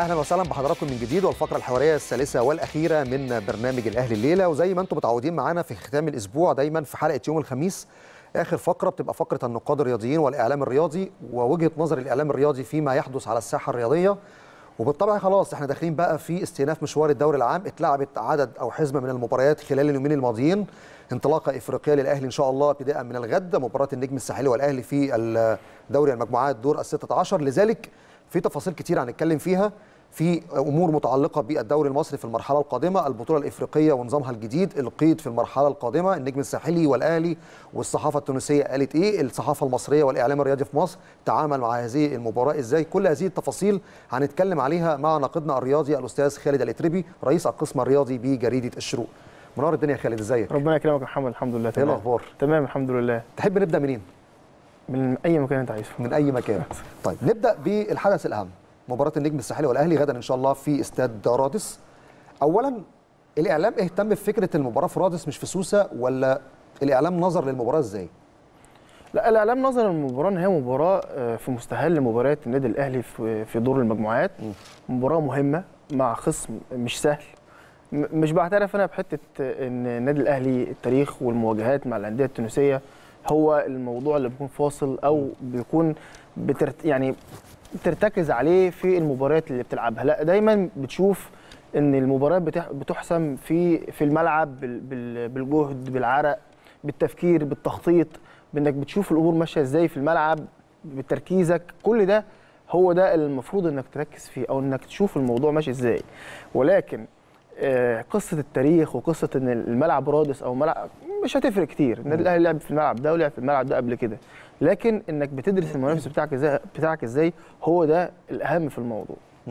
اهلا وسهلا بحضراتكم من جديد والفقره الحواريه الثالثه والاخيره من برنامج الاهلي الليله وزي ما انتم متعودين معانا في ختام الاسبوع دايما في حلقه يوم الخميس اخر فقره بتبقى فقره النقاد الرياضيين والاعلام الرياضي ووجهه نظر الاعلام الرياضي فيما يحدث على الساحه الرياضيه وبالطبع خلاص احنا داخلين بقى في استئناف مشوار الدوري العام اتلعبت عدد او حزمه من المباريات خلال اليومين الماضيين انطلاقه افريقيه للاهلي ان شاء الله ابتداء من الغد مباراه النجم الساحلي والاهلي في دوري المجموعات دور ال 16 لذلك في تفاصيل كتير هنتكلم فيها في امور متعلقه بالدوري المصري في المرحله القادمه البطوله الافريقيه ونظامها الجديد القيد في المرحله القادمه النجم الساحلي والاهلي والصحافه التونسيه قالت ايه الصحافه المصريه والاعلام الرياضي في مصر تعامل مع هذه المباراه ازاي كل هذه التفاصيل هنتكلم عليها مع ناقدنا الرياضي الاستاذ خالد الاتربي رئيس القسم الرياضي بجريده الشروق منور الدنيا يا خالد ازيك ربنا يكرمك يا محمد الحمد لله ايه تمام الاخبار تمام الحمد لله تحب نبدا منين من اي مكان انت عايزه من اي مكان طيب نبدا بالحدث الاهم مباراه النجم الساحلي والاهلي غدا ان شاء الله في استاد رادس اولا الاعلام اهتم بفكره المباراه في رادس مش في سوسه ولا الاعلام نظر للمباراه ازاي لا الاعلام نظر للمباراه ان هي مباراه آه، في مستهل مباريات النادي الاهلي في في دور المجموعات مباراه مهمه مع خصم مش سهل م- مش بعترف انا بحته ان النادي الاهلي التاريخ والمواجهات مع الانديه التونسيه هو الموضوع اللي بيكون فاصل او بيكون بترت يعني بترتكز عليه في المباريات اللي بتلعبها لا دايما بتشوف ان المباريات بتح- بتحسم في في الملعب بال- بال- بالجهد بالعرق بالتفكير بالتخطيط بانك بتشوف الامور ماشيه ازاي في الملعب بتركيزك كل ده هو ده المفروض انك تركز فيه او انك تشوف الموضوع ماشي ازاي ولكن آه، قصه التاريخ وقصه ان الملعب رادس او ملعب مش هتفرق كتير النادي الاهلي لعب في الملعب ده ولعب في الملعب ده قبل كده لكن انك بتدرس المنافس بتاعك ازاي بتاعك ازاي هو ده الاهم في الموضوع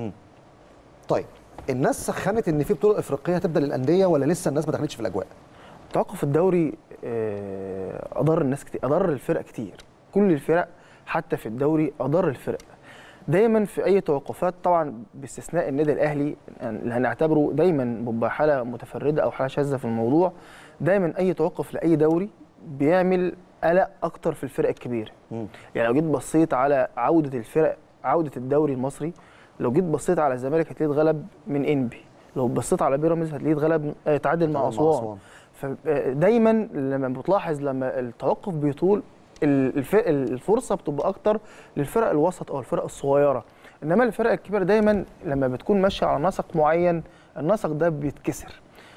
طيب الناس سخنت ان في بطوله افريقيه هتبدا للانديه ولا لسه الناس ما دخلتش في الاجواء توقف الدوري آه، اضر الناس كتير اضر الفرق كتير كل الفرق حتى في الدوري اضر الفرق دايما في اي توقفات طبعا باستثناء النادي الاهلي اللي هنعتبره دايما بيبقى حاله متفرده او حاله شاذه في الموضوع دايما اي توقف لاي دوري بيعمل قلق اكتر في الفرق الكبيره يعني لو جيت بصيت على عوده الفرق عوده الدوري المصري لو جيت بصيت على الزمالك هتلاقيه اتغلب من انبي لو بصيت على بيراميدز هتلاقيه اتغلب آه، تعادل مع اسوان فدايما لما بتلاحظ لما التوقف بيطول ال- الف- الفرصه بتبقى اكتر للفرق الوسط او الفرق الصغيره انما الفرق الكبيره دايما لما بتكون ماشيه على نسق معين النسق ده بيتكسر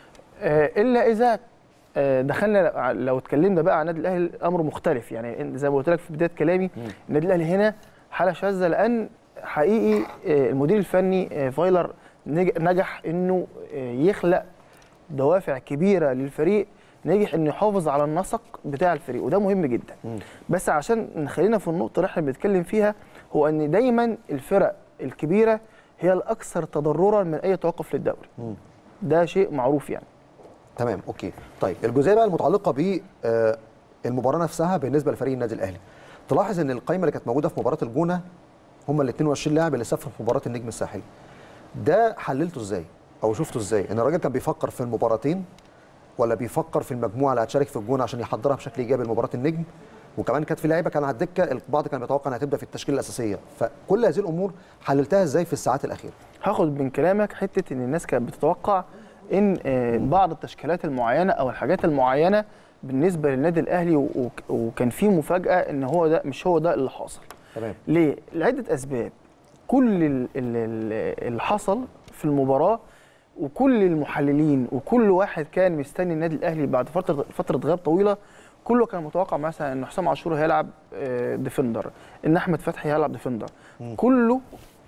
آه، الا اذا آه، دخلنا ع- لو اتكلمنا بقى عن النادي الاهلي الامر مختلف يعني زي ما قلت لك في بدايه كلامي النادي الاهلي هنا حاله شاذه لان حقيقي آه، المدير الفني آه، فايلر نج- نجح انه آه، يخلق دوافع كبيره للفريق نجح انه يحافظ على النسق بتاع الفريق وده مهم جدا بس عشان نخلينا في النقطه اللي احنا بنتكلم فيها هو ان دايما الفرق الكبيره هي الاكثر تضررا من اي توقف للدوري ده شيء معروف يعني تمام اوكي طيب الجزئيه بقى المتعلقه ب آه، المباراه نفسها بالنسبه لفريق النادي الاهلي تلاحظ ان القائمه اللي كانت موجوده في مباراه الجونه هم ال 22 لاعب اللي سافروا في مباراه النجم الساحلي ده حللته ازاي او شفته ازاي ان الراجل كان بيفكر في المباراتين ولا بيفكر في المجموعه اللي هتشارك في الجونه عشان يحضرها بشكل ايجابي لمباراه النجم وكمان كانت في لعيبه كان على الدكه البعض كان بيتوقع انها هتبدا في التشكيله الاساسيه فكل هذه الامور حللتها ازاي في الساعات الاخيره هاخد من كلامك حته ان الناس كانت بتتوقع ان آه، بعض التشكيلات المعينه او الحاجات المعينه بالنسبه للنادي الاهلي و- وك- وكان في مفاجاه ان هو ده مش هو ده اللي حاصل تمام ليه؟ لعدة أسباب كل ال- ال- ال- اللي حصل في المباراة وكل المحللين وكل واحد كان مستني النادي الأهلي بعد فترة فترة غياب طويلة كله كان متوقع مثلا إن حسام عاشور هيلعب آه، ديفندر إن أحمد فتحي هيلعب ديفندر كله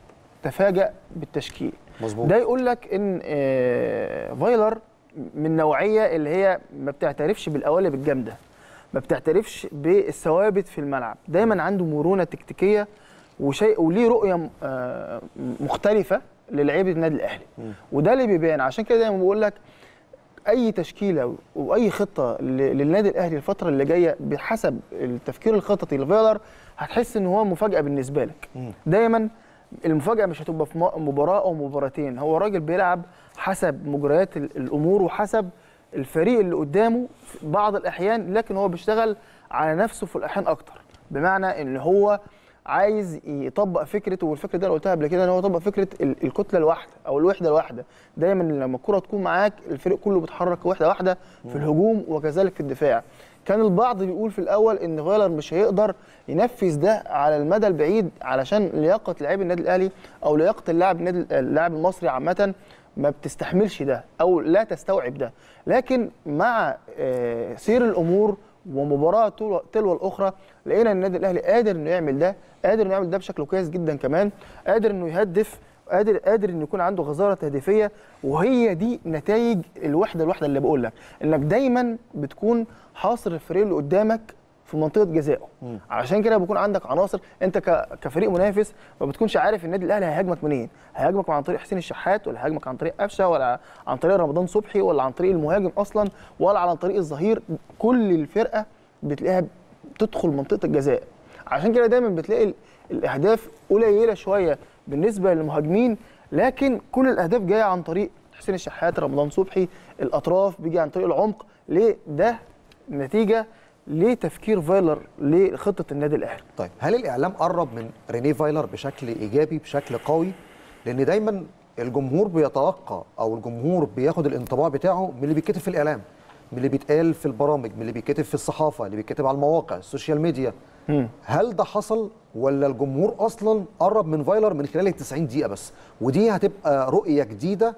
تفاجأ بالتشكيل مظبوط ده يقول لك ان آه، فايلر من النوعيه اللي هي ما بتعترفش بالقوالب الجامده ما بتعترفش بالثوابت في الملعب دايما عنده مرونه تكتيكيه وشيء وليه رؤيه آه، مختلفه للعيبه النادي الاهلي وده اللي بيبان عشان كده دايما بقول لك اي تشكيله واي خطه ل- للنادي الاهلي الفتره اللي جايه بحسب التفكير الخططي لفايلر هتحس ان هو مفاجاه بالنسبه لك دايما المفاجاه مش هتبقى في م- مباراه او مباراتين هو راجل بيلعب حسب مجريات ال- الامور وحسب الفريق اللي قدامه في بعض الاحيان لكن هو بيشتغل على نفسه في الاحيان اكتر بمعنى ان هو عايز يطبق فكره والفكره دي انا قلتها قبل كده ان هو يطبق فكره ال- الكتله الواحده او الوحده الواحده دايما لما الكره تكون معاك الفريق كله بيتحرك وحده واحده في الهجوم وكذلك في الدفاع كان البعض بيقول في الاول ان فايلر مش هيقدر ينفذ ده على المدى البعيد علشان لياقه لاعبي النادي الاهلي او لياقه اللاعب النادي اللاعب المصري عامه ما بتستحملش ده او لا تستوعب ده لكن مع آه، سير الامور ومباراه تلو تلو الاخرى لقينا ان النادي الاهلي قادر انه يعمل ده قادر انه يعمل ده بشكل كويس جدا كمان قادر انه يهدف قادر قادر انه يكون عنده غزاره تهديفيه وهي دي نتائج الوحده الواحده اللي بقول لك انك دايما بتكون حاصر الفريق اللي قدامك في منطقه جزائه علشان كده بيكون عندك عناصر انت ك- كفريق منافس ما بتكونش عارف النادي الاهلي هيهاجمك منين هيهاجمك عن طريق حسين الشحات ولا هيهاجمك عن طريق قفشه ولا عن طريق رمضان صبحي ولا عن طريق المهاجم اصلا ولا عن طريق الظهير كل الفرقه بتلاقيها تدخل منطقه الجزاء عشان كده دايما بتلاقي ال- الاهداف قليله شويه بالنسبه للمهاجمين لكن كل الاهداف جايه عن طريق حسين الشحات رمضان صبحي الاطراف بيجي عن طريق العمق ليه ده نتيجه لتفكير فايلر لخطه النادي الاهلي طيب هل الاعلام قرب من رينيه فايلر بشكل ايجابي بشكل قوي لان دايما الجمهور بيتوقع او الجمهور بياخد الانطباع بتاعه من اللي بيتكتب في الاعلام من اللي بيتقال في البرامج من اللي بيتكتب في الصحافه اللي بيتكتب على المواقع السوشيال ميديا هل ده حصل ولا الجمهور اصلا قرب من فايلر من خلال ال 90 دقيقه بس ودي هتبقى رؤيه جديده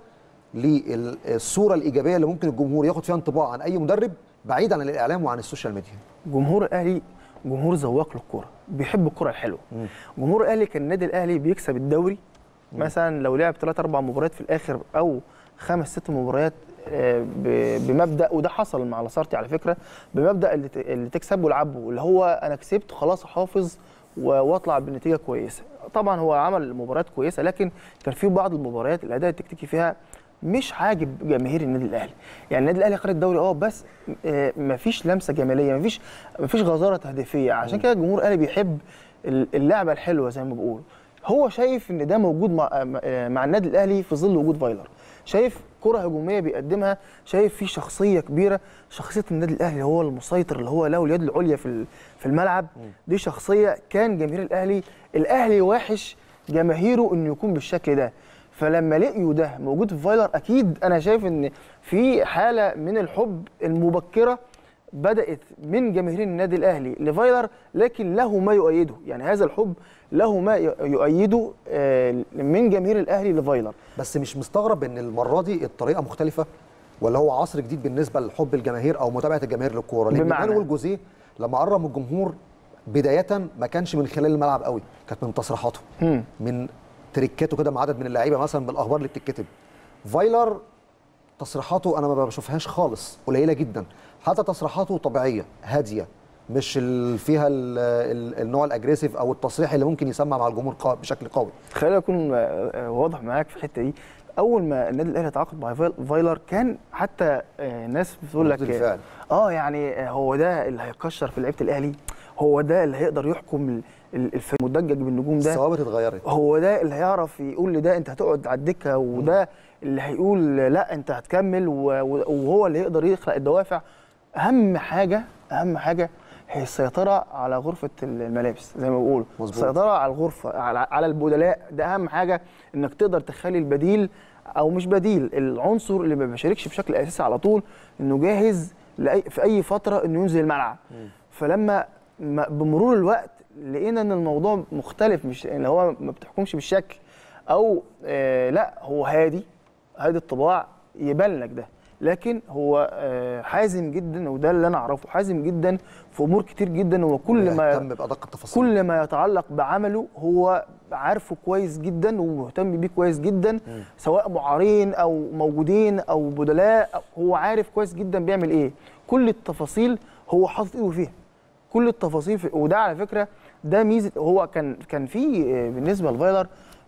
للصوره الايجابيه اللي ممكن الجمهور ياخد فيها انطباع عن اي مدرب بعيد عن الاعلام وعن السوشيال ميديا جمهور الاهلي جمهور ذواق للكوره بيحب الكوره الحلوه جمهور الاهلي كان النادي الاهلي بيكسب الدوري مثلا لو لعب ثلاث اربع مباريات في الاخر او خمس ست مباريات آه، ب- بمبدا وده حصل مع لاسارتي على فكره بمبدا اللي ت- اللي تكسبه العبه اللي هو انا كسبت خلاص احافظ و- واطلع بنتيجه كويسه طبعا هو عمل مباريات كويسه لكن كان في بعض المباريات الاداء التكتيكي فيها مش عاجب جماهير النادي الاهلي يعني النادي الاهلي خد الدوري اه بس آه، مفيش لمسه جماليه مفيش مفيش غزاره تهديفيه عشان كده الجمهور الاهلي بيحب ال- اللعبه الحلوه زي ما بقول هو شايف ان ده موجود مع, آه، مع النادي الاهلي في ظل وجود فايلر شايف كره هجوميه بيقدمها شايف في شخصيه كبيره شخصيه النادي الاهلي هو المسيطر اللي هو له اليد العليا في ال- في الملعب دي شخصيه كان جماهير الاهلي الاهلي واحش جماهيره انه يكون بالشكل ده فلما لقيوا ده موجود في فايلر اكيد انا شايف ان في حاله من الحب المبكره بدات من جماهير النادي الاهلي لفايلر لكن له ما يؤيده يعني هذا الحب له ما ي- يؤيده آه، من جماهير الاهلي لفايلر بس مش مستغرب ان المره دي الطريقه مختلفه ولا هو عصر جديد بالنسبه لحب الجماهير او متابعه الجماهير للكوره لان بمعنى؟ مانويل جوزيه لما قرب من الجمهور بدايه ما كانش من خلال الملعب قوي كانت من تصريحاته مم. من تريكاته كده مع عدد من اللعيبه مثلا بالاخبار اللي بتتكتب فايلر تصريحاته انا ما بشوفهاش خالص قليله جدا حتى تصريحاته طبيعيه هاديه مش ال- فيها ال ال النوع الاجريسيف او التصريح اللي ممكن يسمع مع الجمهور قا- بشكل قوي خليني اكون آه، آه، واضح معاك في الحته دي اول ما النادي الاهلي تعاقد مع فايل- فايلر كان حتى آه، ناس بتقول لك ردود الفعل. اه يعني آه، هو ده اللي هيكشر في لعيبه الاهلي هو ده اللي هيقدر يحكم ال- ال- الفريق المدجج بالنجوم ده الثوابت اتغيرت هو ده اللي هيعرف يقول لده انت هتقعد على الدكه وده اللي هيقول لا انت هتكمل و- و- وهو اللي يقدر يخلق الدوافع اهم حاجه اهم حاجه هي السيطره على غرفه الملابس زي ما بيقولوا مظبوط. السيطره على الغرفه على, على البدلاء ده اهم حاجه انك تقدر تخلي البديل او مش بديل العنصر اللي ما بيشاركش بشكل اساسي على طول انه جاهز لأي في اي فتره انه ينزل الملعب فلما ما- بمرور الوقت لقينا ان الموضوع مختلف مش اللي هو ما بتحكمش بالشكل او آه لا هو هادي هادي الطباع يبان لك ده لكن هو آه حازم جدا وده اللي انا اعرفه حازم جدا في امور كتير جدا هو كل ما يهتم بادق التفاصيل كل ما يتعلق بعمله هو عارفه كويس جدا ومهتم بيه كويس جدا سواء معارين او موجودين او بدلاء أو- هو عارف كويس جدا بيعمل ايه كل التفاصيل هو حاطط ايده فيها كل التفاصيل في وده على فكره ده ميزه هو كان كان في آه، بالنسبه لفايلر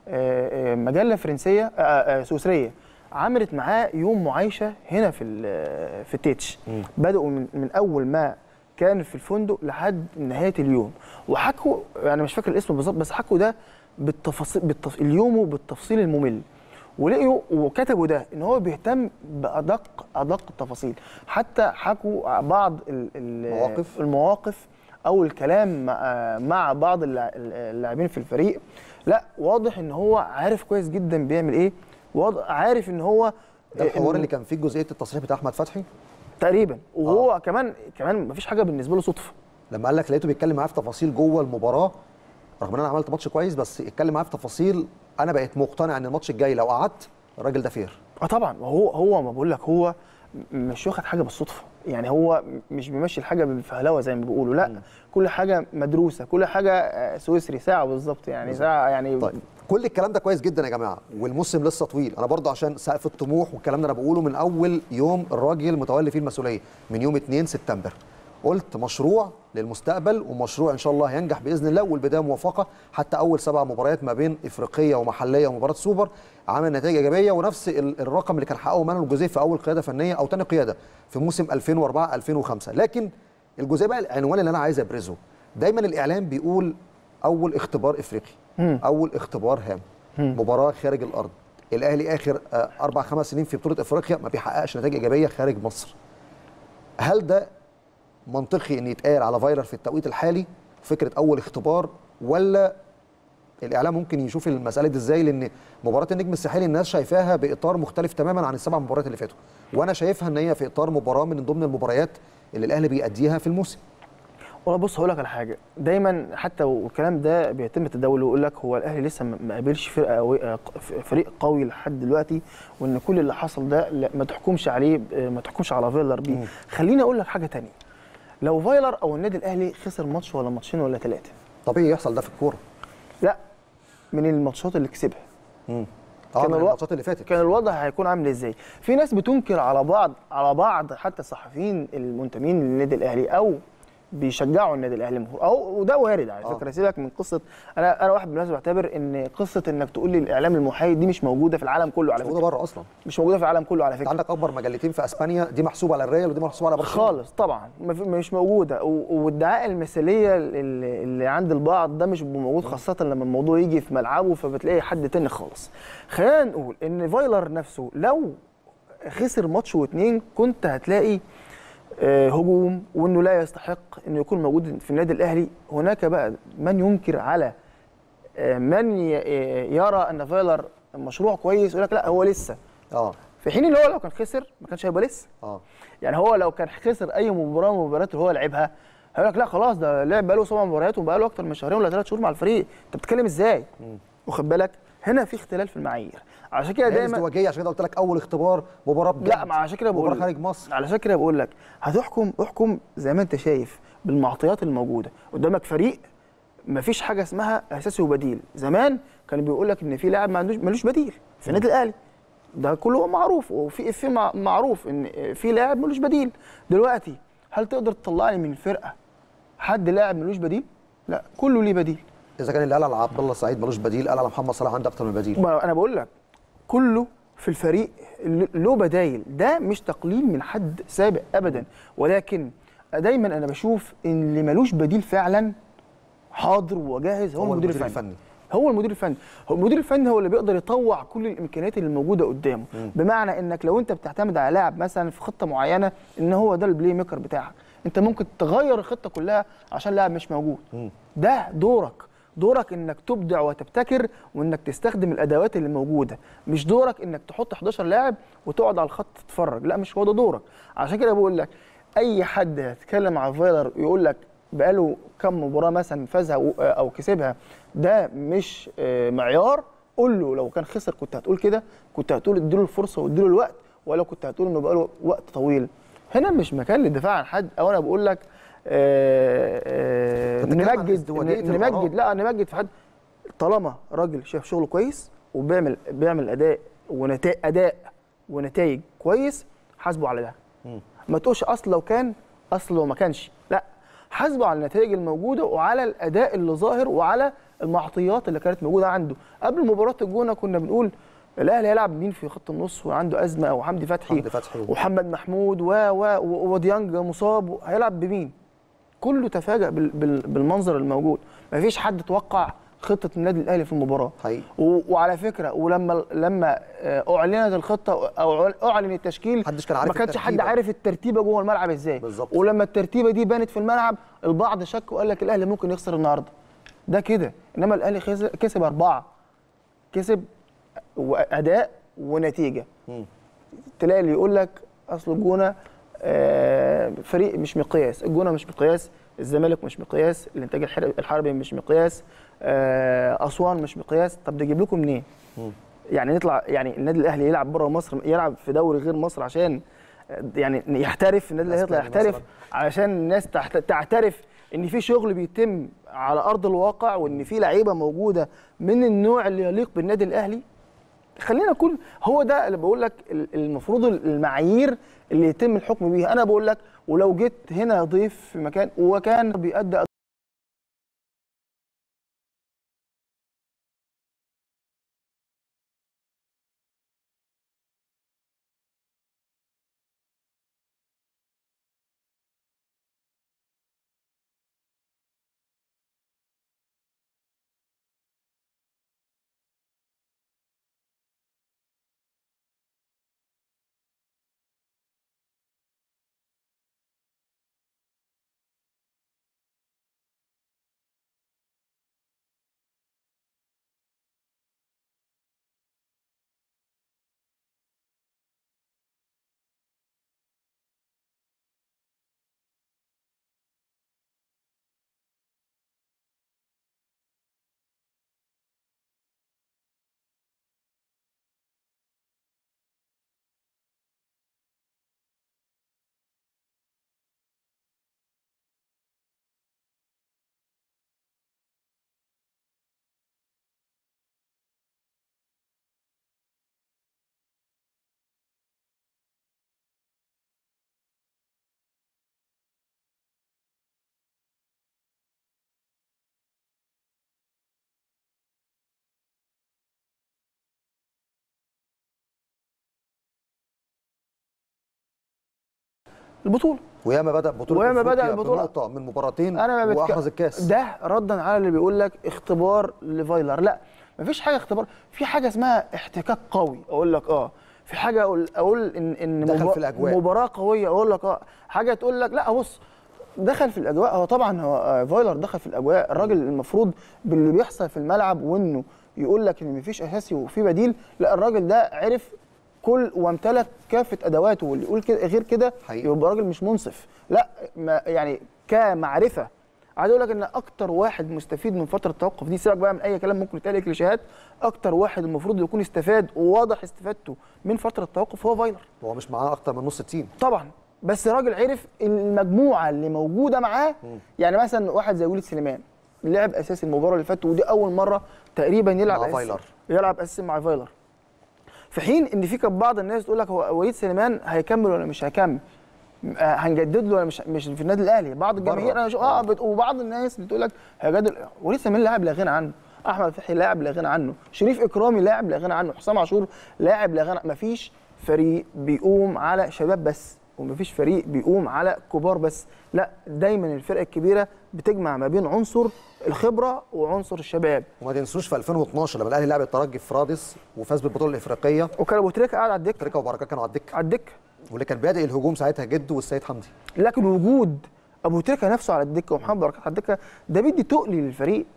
آه، آه، مجله فرنسيه آه، آه، سويسريه عملت معاه يوم معايشه هنا في ال- في التيتش بداوا من, من اول ما كان في الفندق لحد نهايه اليوم وحكوا انا مش فاكر الاسم بالظبط بس حكوا ده بالتفاصيل بالتف... اليوم بالتفصيل الممل ولقيوا وكتبوا ده ان هو بيهتم بادق ادق التفاصيل حتى حكوا بعض ال... ال... مواقف. المواقف او الكلام مع, مع بعض اللاع- اللاعبين في الفريق لا واضح ان هو عارف كويس جدا بيعمل ايه واضح عارف ان هو ده الحوار إن- اللي كان فيه جزئيه التصريح بتاع احمد فتحي تقريبا وهو آه. كمان كمان مفيش حاجه بالنسبه له صدفه لما قال لك لقيته بيتكلم معاه في تفاصيل جوه المباراه رغم ان انا عملت ماتش كويس بس اتكلم معاه في تفاصيل انا بقيت مقتنع ان الماتش الجاي لو قعدت الراجل ده فير اه طبعا هو هو ما بقول لك هو م- مش واخد حاجه بالصدفه يعني هو م- مش بيمشي الحاجه بالفهلوه زي ما بيقولوا لا كل حاجه مدروسه كل حاجه آه، سويسري ساعه بالظبط يعني ساعه يعني طيب كل الكلام ده كويس جدا يا جماعه والموسم لسه طويل انا برضه عشان سقف الطموح والكلام ده انا بقوله من اول يوم الراجل متولي فيه المسؤوليه من يوم 2 سبتمبر قلت مشروع للمستقبل ومشروع ان شاء الله هينجح باذن الله والبدايه موفقه حتى اول سبع مباريات ما بين افريقيه ومحليه ومباراه سوبر عمل نتائج ايجابيه ونفس ال- الرقم اللي كان حققه مانويل الجوزيه في اول قياده فنيه او ثاني قياده في موسم 2004 2005 لكن الجزئيه بقى العنوان اللي انا عايز ابرزه دايما الاعلام بيقول اول اختبار افريقي اول اختبار هام مباراه خارج الارض الاهلي اخر آه، اربع خمس سنين في بطوله افريقيا ما بيحققش نتائج ايجابيه خارج مصر هل ده منطقي ان يتقال على فايلر في التوقيت الحالي فكره اول اختبار ولا الاعلام ممكن يشوف المساله دي ازاي لان مباراه النجم الساحلي الناس شايفاها باطار مختلف تماما عن السبع مباريات اللي فاتوا وانا شايفها ان هي في اطار مباراه من ضمن المباريات اللي الاهلي بيأديها في الموسم والله بص هقول لك على حاجه دايما حتى والكلام ده بيتم تداوله ويقول لك هو الاهلي لسه ما ما قابلش فرقه قوي آه، فريق قوي لحد دلوقتي وان كل اللي حصل ده لا ما تحكمش عليه آه، ما تحكمش على فايلر بيه خليني اقول لك حاجه تانية لو فايلر او النادي الاهلي خسر ماتش ولا ماتشين ولا ثلاثه طبيعي يحصل ده في الكوره لا من الماتشات اللي كسبها اه كان من الوقت- الماتشات اللي فاتت كان الوضع هيكون عامل ازاي في ناس بتنكر على بعض على بعض حتى الصحفيين المنتمين للنادي الاهلي او بيشجعوا النادي الاهلي المفروض او وده وارد على آه. فكره سيبك من قصه انا انا واحد من الناس بعتبر ان قصه انك تقول لي الاعلام المحايد دي مش موجوده في العالم كله على موجوده فكره بره اصلا مش موجوده في العالم كله على انت فكره عندك اكبر مجلتين في اسبانيا دي محسوبه على الريال ودي محسوبه على برشلونه خالص طبعا ما في- مش موجوده و- وادعاء المثاليه اللي, اللي عند البعض ده مش بيبقى موجود خاصه لما الموضوع يجي في ملعبه فبتلاقي حد تاني خالص خلينا نقول ان فايلر نفسه لو خسر ماتش واتنين كنت هتلاقي آه، هجوم وانه لا يستحق انه يكون موجود في النادي الاهلي هناك بقى من ينكر على آه، من ي- آه، يرى ان فايلر مشروع كويس يقول لك لا هو لسه اه في حين ان هو لو كان خسر ما كانش هيبقى لسه اه يعني هو لو كان خسر اي مباراه من المباريات اللي هو لعبها هيقول لك لا خلاص ده لعب بقاله سبع مباريات وبقاله اكتر من شهرين ولا ثلاث شهور مع الفريق انت بتتكلم ازاي واخد بالك هنا في اختلاف في المعايير عشان كده هي دايما ازدواجيه عشان كده قلت لك اول اختبار مباراه بجد لا ما عشان كده بقول مباراه خارج مصر علشان كده بقول لك هتحكم احكم زي ما انت شايف بالمعطيات الموجوده قدامك فريق ما فيش حاجه اسمها اساسي وبديل زمان كان بيقول لك ان في لاعب ما عندوش ملوش بديل في النادي الاهلي ده كله معروف وفي في معروف ان في لاعب ملوش بديل دلوقتي هل تقدر تطلع لي من الفرقه حد لاعب ملوش بديل لا كله ليه بديل اذا كان اللي قال على عبد الله السعيد ملوش بديل قال على محمد صلاح عنده اكتر من بديل ما انا بقول لك كله في الفريق له بدايل ده مش تقليل من حد سابق ابدا ولكن دايما انا بشوف ان اللي ملوش بديل فعلا حاضر وجاهز هو, هو المدير, المدير الفني. الفني. هو المدير الفني هو المدير الفني هو اللي بيقدر يطوع كل الامكانيات اللي موجوده قدامه بمعنى انك لو انت بتعتمد على لاعب مثلا في خطه معينه ان هو ده البلاي ميكر بتاعك انت ممكن تغير الخطه كلها عشان لاعب مش موجود ده دورك دورك انك تبدع وتبتكر وانك تستخدم الادوات اللي موجوده مش دورك انك تحط 11 لاعب وتقعد على الخط تتفرج لا مش هو ده دورك عشان كده بقول لك اي حد يتكلم على فايلر يقول لك بقاله كم مباراه مثلا فازها او- او كسبها ده مش آه، معيار قول له لو كان خسر كنت هتقول كده كنت هتقول اديله الفرصه واديله الوقت ولا كنت هتقول انه بقاله وقت طويل هنا مش مكان للدفاع عن حد او انا بقول لك آه، آه، بتتكلم عن نمجد ازدواجية الآراء. نمجد لا نمجد في حد طالما راجل شاف شغله كويس وبيعمل بيعمل اداء ونتائج اداء ونتائج كويس حاسبه على ده ما تقولش اصل لو كان اصل لو ما كانش لا حاسبه على النتائج الموجوده وعلى الاداء اللي ظاهر وعلى المعطيات اللي كانت موجوده عنده قبل مباراه الجونه كنا بنقول الاهلي هيلعب مين في خط النص وعنده ازمه او حمدي فتحي حمدي فتحي. ومحمد محمود و و و- وديانج مصاب هيلعب بمين كله تفاجأ بال- بال- بالمنظر الموجود مفيش حد توقع خطه النادي الاهلي في المباراه حقيقي. و- وعلى فكره ولما لما آه، اعلنت الخطه او اعلن التشكيل محدش كان عارف ما كانش حد الترتيبة. عارف الترتيبه جوه الملعب ازاي بالظبط. ولما الترتيبه دي بانت في الملعب البعض شك وقال لك الاهلي ممكن يخسر النهارده ده كده انما الاهلي خز- كسب اربعه كسب واداء ونتيجه تلاقي اللي يقول لك اصل الجونه آه، فريق مش مقياس الجونه مش مقياس الزمالك مش مقياس الانتاج الحر- الحربي مش مقياس آه، اسوان مش مقياس طب ده يجيب لكم منين يعني نطلع يعني النادي الاهلي يلعب بره مصر يلعب في دوري غير مصر عشان آه، يعني يحترف النادي الاهلي يطلع أسباني يحترف علشان الناس تحت- تعترف ان في شغل بيتم على ارض الواقع وان في لعيبه موجوده من النوع اللي يليق بالنادي الاهلي خلينا نكون هو ده اللي بقول لك ال- المفروض المعايير اللي يتم الحكم بيها انا بقول لك ولو جيت هنا ضيف في مكان وكان بيأدي البطوله وياما بدا بطوله وياما بدأ أفريقيا البطولة. بنقطه من مباراتين انا ما بتك... واحرز الكاس ده ردا على اللي بيقول لك اختبار لفايلر لا مفيش حاجه اختبار في حاجه اسمها احتكاك قوي اقول لك اه في حاجه اقول اقول ان ان دخل مبا- في الأجواء. مباراه قويه اقول لك اه حاجه تقول لك لا بص دخل في الاجواء هو طبعا هو آه، فايلر دخل في الاجواء الراجل المفروض باللي بيحصل في الملعب وانه يقول لك ان مفيش اساسي وفي بديل لا الراجل ده عرف كل وامتلك كافه ادواته واللي يقول كده غير كده حقيقي. يبقى راجل مش منصف لا ما يعني كمعرفه عايز اقول لك ان اكتر واحد مستفيد من فتره التوقف دي سيبك بقى من اي كلام ممكن يتقال كليشيهات اكتر واحد المفروض يكون استفاد وواضح استفادته من فتره التوقف هو فايلر هو مش معاه اكتر من نص التيم طبعا بس راجل عرف المجموعه اللي موجوده معاه يعني مثلا واحد زي وليد سليمان لعب اساسي المباراه اللي فاتت ودي اول مره تقريبا يلعب مع أساسي. فايلر. يلعب اساسي مع فايلر في حين ان في كان بعض الناس تقول لك هو وليد سليمان هيكمل ولا مش هيكمل آه، هنجدد له ولا مش مش في النادي الاهلي بعض الجماهير بره. انا شو اه بت- وبعض الناس بتقول لك هيجدد وليد سليمان لاعب لا غنى عنه احمد فتحي لاعب لا غنى عنه شريف اكرامي لاعب لا غنى عنه حسام عاشور لاعب لا غنى مفيش فريق بيقوم على شباب بس ومفيش فريق بيقوم على كبار بس لا دايما الفرقه الكبيره بتجمع ما بين عنصر الخبره وعنصر الشباب وما تنسوش في 2012 لما الاهلي لعب الترجي في رادس وفاز بالبطوله الافريقيه وكان ابو تريكه قاعد على الدكه تريكا وبركات كانوا على الدكه على الدكه واللي كان بادئ الهجوم ساعتها جده والسيد حمدي لكن وجود ابو تريكه نفسه على الدكه ومحمد بركات على الدكه ده بيدي تقل للفريق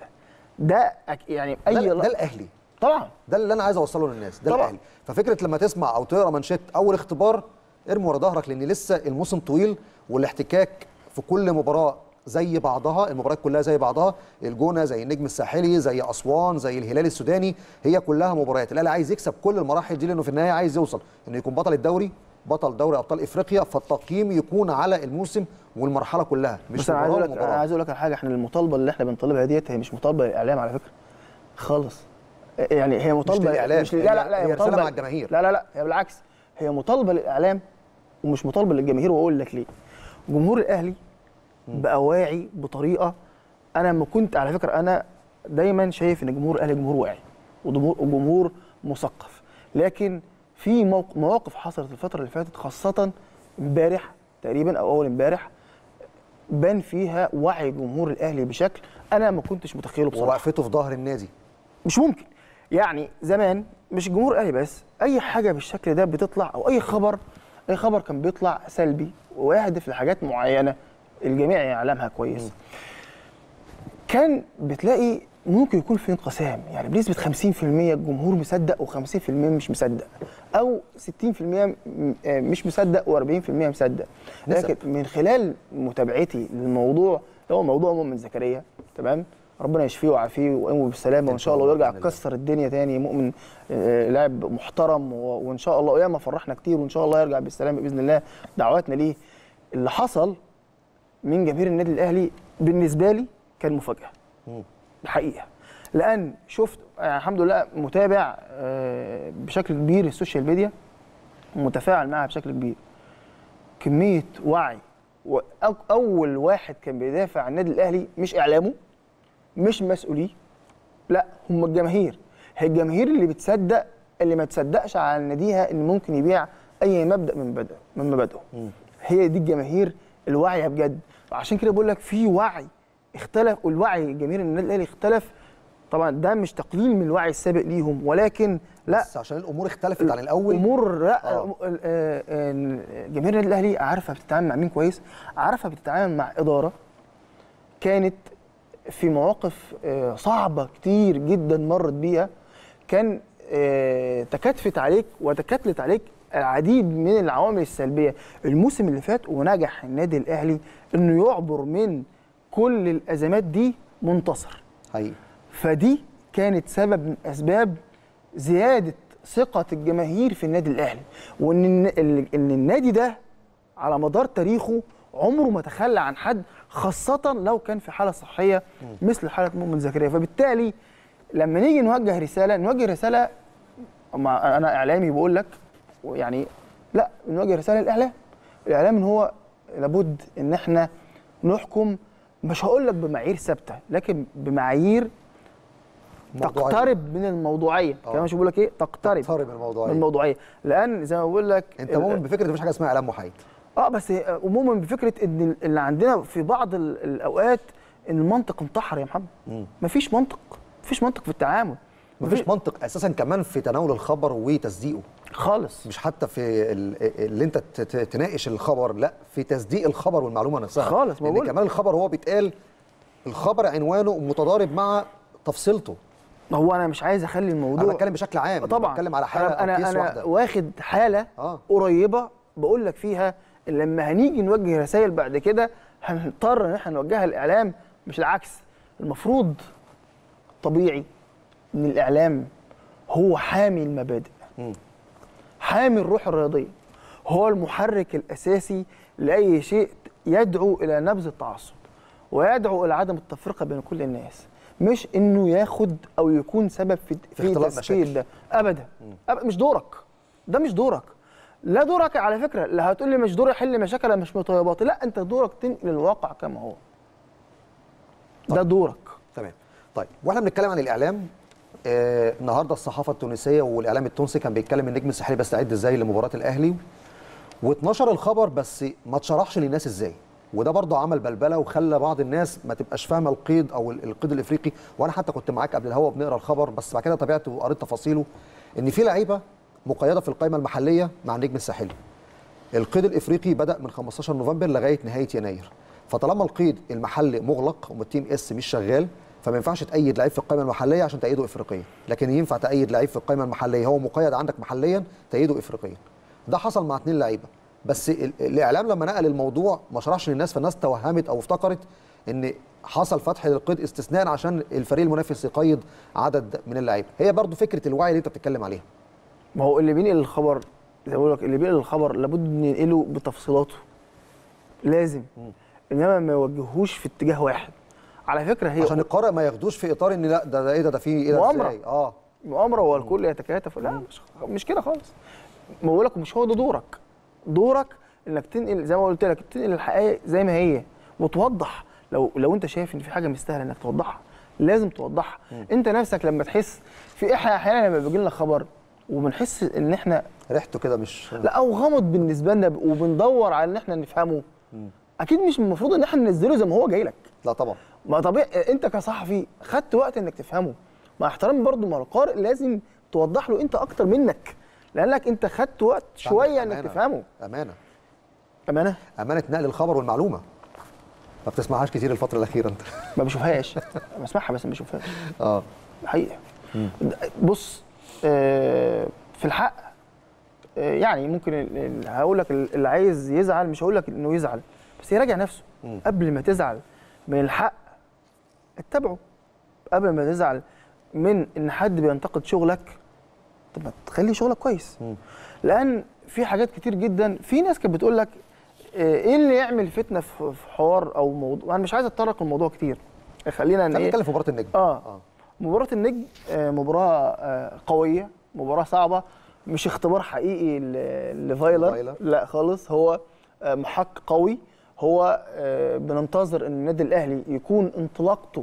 ده أك- يعني اي ده, ل- ده الاهلي طبعا ده اللي انا عايز اوصله للناس ده طبعا. الاهلي ففكره لما تسمع او تقرا منشات اول اختبار ارمي ورا ظهرك لان لسه الموسم طويل والاحتكاك في كل مباراه زي بعضها المباريات كلها زي بعضها الجونه زي النجم الساحلي زي اسوان زي الهلال السوداني هي كلها مباريات الاهلي عايز يكسب كل المراحل دي لانه في النهايه عايز يوصل انه يكون بطل الدوري بطل دوري ابطال افريقيا فالتقييم يكون على الموسم والمرحله كلها مش بس انا عايز مباراه اقول لك انا ومباراه عايز اقول لك على حاجه احنا المطالبه اللي احنا بنطالبها ديت هي مش مطالبه للاعلام على فكره خالص يعني هي مطالبه للإعلام، مش لا لا لا هي هي رسالة مطالبه مع الجماهير. لا لا لا هي بالعكس هي مطالبه للاعلام ومش مطالبه للجماهير واقول لك ليه جمهور الاهلي بقى واعي بطريقه انا ما كنت على فكره انا دايما شايف ان جمهور الاهلي جمهور واعي وجمهور وجمهور مثقف لكن في موق- مواقف حصلت الفتره اللي فاتت خاصه امبارح تقريبا او اول امبارح بان فيها وعي جمهور الاهلي بشكل انا ما كنتش متخيله بصراحه ووقفته في ظهر النادي مش ممكن يعني زمان مش الجمهور الاهلي بس اي حاجه بالشكل ده بتطلع او اي خبر اي خبر كان بيطلع سلبي ويهدف لحاجات معينه الجميع يعلمها كويس كان بتلاقي ممكن يكون في انقسام يعني بنسبه 50% الجمهور مصدق و50% مش مصدق او 60% م- آه مش مصدق و40% مصدق نسب. لكن من خلال متابعتي للموضوع هو موضوع مؤمن زكريا تمام ربنا يشفيه ويعافيه ويقومه بالسلامه وان شاء الله ويرجع بإذن الله. يكسر الدنيا تاني مؤمن آه، لاعب محترم و- وان شاء الله وياما فرحنا كتير وان شاء الله يرجع بالسلامه باذن الله دعواتنا ليه اللي حصل من جماهير النادي الاهلي بالنسبه لي كان مفاجاه مم. الحقيقه لان شفت يعني الحمد لله متابع آه، بشكل كبير السوشيال ميديا متفاعل معها بشكل كبير كميه وعي واول واحد كان بيدافع عن النادي الاهلي مش اعلامه مش مسؤوليه لا هم الجماهير هي الجماهير اللي بتصدق اللي ما تصدقش على ناديها ان ممكن يبيع اي مبدا من بدأ من مبادئه هي دي الجماهير الواعيه بجد عشان كده بقول لك في وعي اختلف والوعي جماهير النادي الاهلي اختلف طبعا ده مش تقليل من الوعي السابق ليهم ولكن لا بس عشان الامور اختلفت عن الاول امور لا آه. آه. آه آه جماهير النادي الاهلي عارفه بتتعامل مع مين كويس عارفه بتتعامل مع اداره كانت في مواقف آه صعبه كتير جدا مرت بيها كان آه تكاتفت عليك وتكاتلت عليك العديد من العوامل السلبيه الموسم اللي فات ونجح النادي الاهلي انه يعبر من كل الازمات دي منتصر حقيقي فدي كانت سبب من اسباب زياده ثقه الجماهير في النادي الاهلي وان الن- ال- ان النادي ده على مدار تاريخه عمره ما تخلى عن حد خاصه لو كان في حاله صحيه مثل حاله مؤمن زكريا فبالتالي لما نيجي نوجه رساله نوجه رساله مع انا اعلامي بقول لك يعني لا نوجه رساله للاعلام الاعلام ان هو لابد ان احنا نحكم مش هقول لك بمعايير ثابته لكن بمعايير موضوعية. تقترب من الموضوعيه آه. كمان مش بقول لك ايه تقترب تقترب من من الموضوعيه الموضوعيه لان زي ما بقول لك انت ال- مؤمن بفكره مفيش حاجه اسمها اعلام محايد اه بس عموما بفكره ان اللي عندنا في بعض ال- الاوقات ان المنطق انتحر يا محمد مم. مفيش منطق مفيش منطق في التعامل مفيش منطق اساسا كمان في تناول الخبر وتصديقه خالص مش حتى في ال- اللي انت ت- ت- تناقش الخبر لا في تصديق الخبر والمعلومه نفسها خالص، ما لان بقول- كمان الخبر هو بيتقال الخبر عنوانه متضارب مع تفصيلته ما هو انا مش عايز اخلي الموضوع انا بتكلم بشكل عام طبعا بتكلم على حاله انا او انا, كيس أنا واحده واخد حاله آه. قريبه بقول لك فيها إن لما هنيجي نوجه رسائل بعد كده هنضطر ان احنا نوجهها للاعلام مش العكس المفروض طبيعي ان الاعلام هو حامي المبادئ مم. حامي الروح الرياضيه هو المحرك الاساسي لاي شيء يدعو الى نبذ التعصب ويدعو الى عدم التفرقه بين كل الناس مش انه ياخد او يكون سبب في في اختلاط تسكير مشاكل. ده ابدا أب... مش دورك ده مش دورك لا دورك على فكره لا هتقول لي مش دوري احل مشاكل مش مطيبات لا انت دورك تنقل الواقع كما هو ده دورك تمام طيب واحنا بنتكلم عن الاعلام آه النهارده الصحافه التونسيه والاعلام التونسي كان بيتكلم النجم الساحلي بيستعد ازاي لمباراه الاهلي و12 الخبر بس ما اتشرحش للناس ازاي وده برضه عمل بلبله وخلى بعض الناس ما تبقاش فاهمه القيد او ال- القيد الافريقي وانا حتى كنت معاك قبل الهوا بنقرا الخبر بس بعد كده تابعت وقريت تفاصيله ان في لعيبه مقيده في القائمه المحليه مع النجم الساحلي القيد الافريقي بدا من 15 نوفمبر لغايه نهايه يناير فطالما القيد المحلي مغلق والتيم اس مش شغال فما ينفعش تأيد لعيب في القائمه المحليه عشان تأيده افريقيا لكن ينفع تأيد لعيب في القائمه المحليه هو مقيد عندك محليا تأيده افريقيا ده حصل مع اثنين لعيبه بس ال- الاعلام لما نقل الموضوع ما شرحش للناس فالناس توهمت او افتكرت ان حصل فتح للقيد استثناء عشان الفريق المنافس يقيد عدد من اللعيبه هي برضو فكره الوعي اللي انت بتتكلم عليها ما هو اللي بينقل الخبر زي ما بقول لك اللي بينقل الخبر لابد ان ينقله بتفصيلاته لازم انما ما يوجهوش في اتجاه واحد على فكره هي عشان القارئ ما ياخدوش في اطار ان لا ده, ده ايه ده ده في ايه ده مؤامرة. ازاي اه مؤامره والكل يتكاتف لا مش مش كده خالص ما بقول لك مش هو ده دورك دورك انك تنقل زي ما قلت لك تنقل الحقائق زي ما هي وتوضح لو لو انت شايف ان في حاجه مستاهله انك توضحها لازم توضحها انت نفسك لما تحس في احنا احيانا لما بيجي لنا خبر وبنحس ان احنا ريحته كده مش لا او غامض بالنسبه لنا وبندور على ان احنا نفهمه اكيد مش المفروض ان احنا ننزله زي ما هو جاي لك لا طبعا ما طبيعي انت كصحفي خدت وقت انك تفهمه مع احترامي برضو ما القارئ لازم توضح له انت اكتر منك لانك انت خدت وقت شويه انك أمانة- تفهمه امانه امانه امانه نقل الخبر والمعلومه ما بتسمعهاش كتير الفتره الاخيره انت ما بشوفهاش بسمعها بس ما بشوفهاش اه حقيقه بص آه، في الحق آه، يعني ممكن ال- ال- هقول لك ال- اللي عايز يزعل مش هقول لك انه يزعل بس يراجع نفسه مم. قبل ما تزعل من الحق اتبعه قبل ما تزعل من ان حد بينتقد شغلك طب ما تخلي شغلك كويس مم. لان في حاجات كتير جدا في ناس كانت بتقول لك آه، ايه اللي يعمل فتنه في في حوار او موضوع انا مش عايز اتطرق الموضوع كتير خلينا ان خلينا ايه نتكلم في مباراه النجم اه اه مباراة النجم آه، مباراة آه، قوية مباراة صعبة مش اختبار حقيقي ل- لفايلر فايلر. لا خالص هو آه، محك قوي هو آه، بننتظر ان النادي الاهلي يكون انطلاقته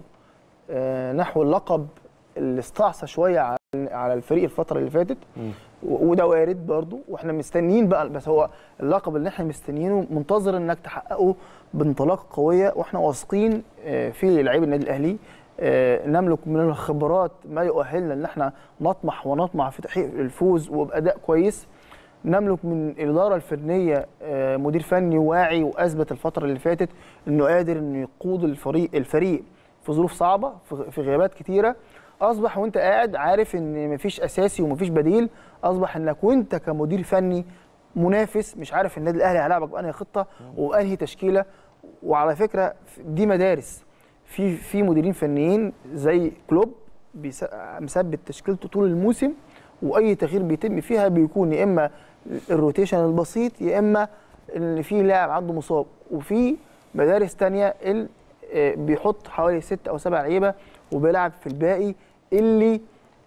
آه، نحو اللقب اللي استعصى شوية على على الفريق الفترة اللي فاتت مم. و- وده وارد برضو واحنا مستنيين بقى بس هو اللقب اللي احنا مستنيينه منتظر انك تحققه بانطلاقه قويه واحنا واثقين آه، في لعيب النادي الاهلي آه، نملك من الخبرات ما يؤهلنا ان احنا نطمح ونطمع في تحقيق الفوز وباداء كويس نملك من الاداره الفنيه آه، مدير فني واعي واثبت الفتره اللي فاتت انه قادر انه يقود الفريق الفريق في ظروف صعبه في في غيابات كتيره اصبح وانت قاعد عارف ان مفيش اساسي ومفيش بديل اصبح انك وانت كمدير فني منافس مش عارف النادي الاهلي هيلعبك بانهي خطه وبانهي تشكيله وعلى فكره دي مدارس في في مديرين فنيين زي كلوب بيس- مثبت تشكيلته طول الموسم واي تغيير بيتم فيها بيكون يا اما الروتيشن البسيط يا اما ان في لاعب عنده مصاب وفي مدارس تانية ال- آه، بيحط حوالي ست او سبع لعيبه وبيلعب في الباقي اللي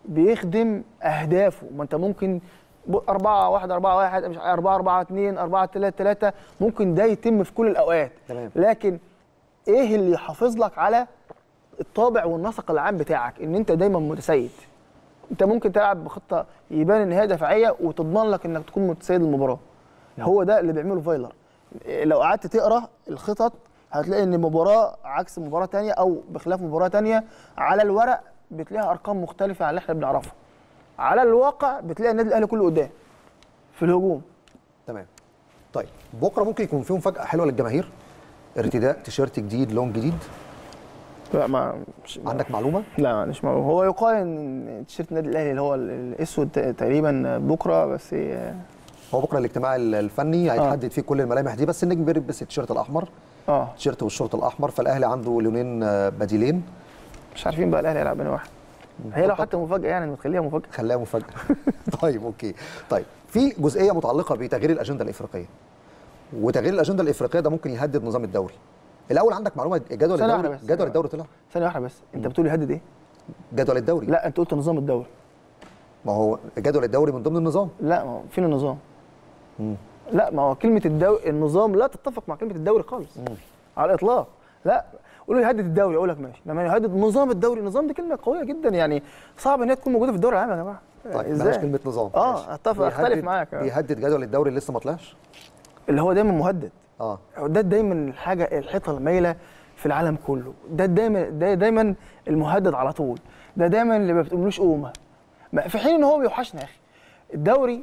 بيخدم اهدافه ما انت ممكن ب- أربعة واحد أربعة واحد مش عارف، أربعة أربعة اتنين أربعة تلاتة تلاتة ممكن ده يتم في كل الأوقات تمام. لكن إيه اللي يحافظ لك على الطابع والنسق العام بتاعك إن أنت دايما متسيد أنت ممكن تلعب بخطة يبان إن هي دفاعية وتضمن لك إنك تكون متسيد المباراة هو ده اللي بيعمله فايلر إيه، لو قعدت تقرا الخطط هتلاقي ان مباراه عكس مباراه تانية او بخلاف مباراه تانية على الورق بتلاقيها ارقام مختلفه عن اللي احنا بنعرفها على الواقع بتلاقي النادي الاهلي كله قدام في الهجوم تمام طيب بكره ممكن يكون فيه مفاجاه حلوه للجماهير ارتداء تيشيرت جديد لون جديد لا ما مش عندك معلومه لا مش معقول. هو يقال ان تيشيرت النادي الاهلي اللي هو ال- الاسود ت- تقريبا بكره بس آه، هو بكره الاجتماع الفني هيتحدد فيه كل الملامح دي بس النجم بيلبس التيشيرت الاحمر اه التيشيرت والشورت الاحمر فالاهلي عنده لونين آه، بديلين مش عارفين بقى الاهلي هيلعب بين واحد هي لو حتى مفاجاه يعني تخليها مفاجاه خليها مفاجاه طيب اوكي طيب في جزئيه متعلقه بتغيير الاجنده الافريقيه وتغيير الاجنده الافريقيه ده ممكن يهدد نظام الدوري الاول عندك معلومه جدول ثانية الدوري واحدة بس، ثانية جدول الدوري طلع ثانيه واحده بس انت بتقول يهدد ايه؟ جدول الدوري لا انت قلت نظام الدوري ما هو جدول الدوري من ضمن النظام لا ما هو فين النظام؟ مم. لا ما هو كلمه الدوري النظام لا تتفق مع كلمه الدوري خالص على الاطلاق لا قولوا يهدد الدوري اقول لك ماشي لما يهدد نظام الدوري النظام دي كلمه قويه جدا يعني صعب ان هي تكون موجوده في الدوري العام يا جماعه طيب بلاش كلمه نظام اه ماشي. اتفق اختلف بيهدد- معاك آه. بيهدد جدول الدوري اللي لسه ما طلعش اللي هو دايما مهدد اه ده دايما الحاجه الحيطه المايله في العالم كله ده دايما ده دايما المهدد على طول ده دايما اللي ما بتقولوش قومه ما- في حين ان هو بيوحشنا يا اخي الدوري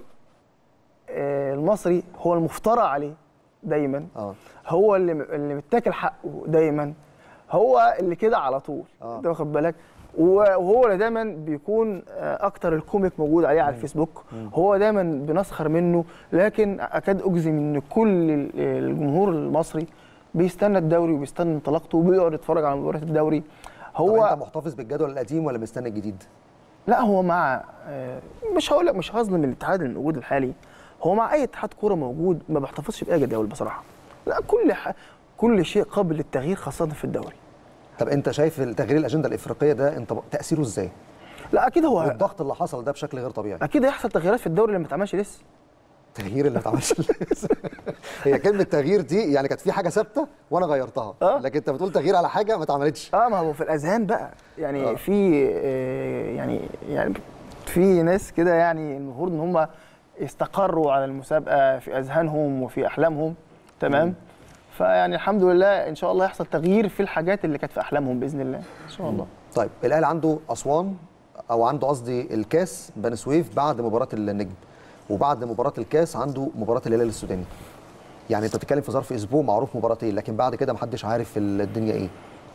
آه، المصري هو المفترى عليه دايما اه هو اللي اللي متاكل حقه دايما هو اللي كده على طول آه. انت واخد بالك وهو اللي دايما بيكون آه، اكتر الكوميك موجود عليه على الفيسبوك هو دايما بنسخر منه لكن اكاد اجزم ان كل ال- الجمهور المصري بيستنى الدوري وبيستنى انطلاقته وبيقعد يتفرج على مباريات الدوري هو هو انت محتفظ بالجدول القديم ولا مستني الجديد لا هو مع آه، مش هقول لك مش هظلم الاتحاد الموجود الحالي هو مع اي اتحاد كوره موجود ما بحتفظش باي جداول بصراحه لا كل ح... كل شيء قابل للتغيير خاصه في الدوري طب انت شايف تغيير الاجنده الافريقيه ده انت تاثيره ازاي لا اكيد هو والضغط اللي حصل ده بشكل غير طبيعي اكيد هيحصل تغييرات في الدوري اللي ما اتعملش لسه التغيير اللي ما اتعملش لسه. هي كلمه تغيير دي يعني كانت في حاجه ثابته وانا غيرتها آه. لكن انت بتقول تغيير على حاجه ما اتعملتش اه ما هو في الاذهان بقى يعني آه. في آه يعني يعني في ناس كده يعني المفروض ان هم استقروا على المسابقه في اذهانهم وفي احلامهم تمام فيعني الحمد لله ان شاء الله يحصل تغيير في الحاجات اللي كانت في احلامهم باذن الله ان شاء الله طيب الاهلي عنده اسوان او عنده قصدي الكاس بني سويف بعد مباراه النجم وبعد مباراه الكاس عنده مباراه الهلال السوداني يعني انت بتتكلم في ظرف اسبوع معروف مباراتين لكن بعد كده محدش عارف الدنيا ايه